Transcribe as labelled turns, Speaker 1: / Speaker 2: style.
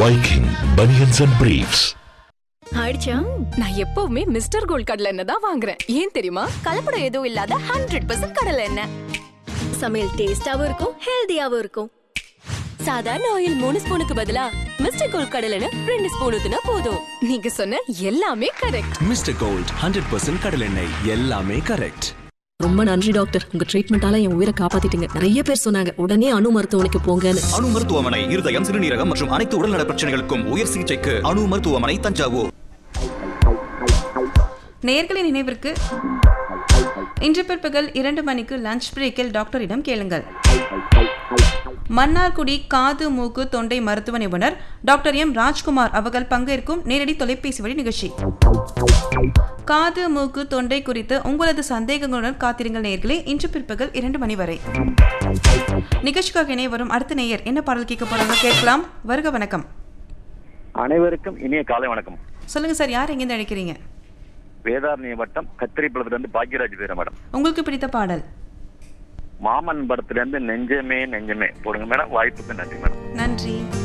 Speaker 1: Viking Bunions and Briefs.
Speaker 2: ஆயிடுச்சா
Speaker 3: நான் எப்பவுமே மிஸ்டர் கோல்ட் கடலை எண்ணெய் தான் வாங்குறேன் ஏன் தெரியுமா கலப்படம் எதுவும் இல்லாத ஹண்ட்ரட் பர்சன்ட் கடலை எண்ணெய்
Speaker 2: சமையல் டேஸ்டாவும் இருக்கும் ஹெல்தியாவும் இருக்கும்
Speaker 3: சாதாரண ஆயில் மூணு ஸ்பூனுக்கு பதிலா மிஸ்டர் கோல்ட் கடலை எண்ணெய் ரெண்டு ஸ்பூன் ஊத்துனா போதும் நீங்க சொன்ன எல்லாமே correct
Speaker 4: Mister Gold hundred percent கடலெண்ணெய் எல்லாமே கரெக்ட்
Speaker 5: ரொம்ப நன்றி டாக்டர் உங்க ட்ரீட்மெண்டால என் உயிரை காப்பாத்திட்டீங்க நிறைய பேர் சொன்னாங்க உடனே அணு மருத்துவமனைக்கு போங்கன்னு
Speaker 6: அணு மருத்துவமனை இருதயம் சிறுநீரகம் மற்றும் அனைத்து உடல்நல பிரச்சனைகளுக்கும் உயர் சிகிச்சைக்கு அணு மருத்துவமனை தஞ்சாவூர்
Speaker 7: நேர்களின் நினைவிற்கு இன்று பிற்பகல் இரண்டு மணிக்கு லஞ்ச் பிரேக்கில் டாக்டரிடம் கேளுங்கள் மன்னார்குடி காது மூக்கு தொண்டை மருத்துவ நிபுணர் டாக்டர் எம் ராஜ்குமார் அவர்கள் பங்கேற்கும் நேரடி தொலைபேசி வழி நிகழ்ச்சி காது மூக்கு தொண்டை குறித்து உங்களது சந்தேகங்களுடன் காத்திருங்கள் நேயர்களே இன்று பிற்பகல் இரண்டு மணி வரை நிகழ்ச்சிக்காக இணைய வரும் அடுத்த நேயர் என்ன பாடல் கேட்க போறாங்க கேட்கலாம் வருக வணக்கம்
Speaker 8: அனைவருக்கும் இனிய காலை வணக்கம்
Speaker 7: சொல்லுங்க சார் யார் எங்கேருந்து அழைக்கிறீங்க
Speaker 8: வேதாரண்ய வட்டம் கத்திரிப்பழத்துல இருந்து பாக்யராஜ் பேர மேடம்
Speaker 7: உங்களுக்கு பிடித்த பாடல்
Speaker 8: மாமன் படத்துல இருந்து நெஞ்சமே நெஞ்சமே போடுங்க மேடம் வாய்ப்புக்கு நன்றி மேடம்
Speaker 7: நன்றி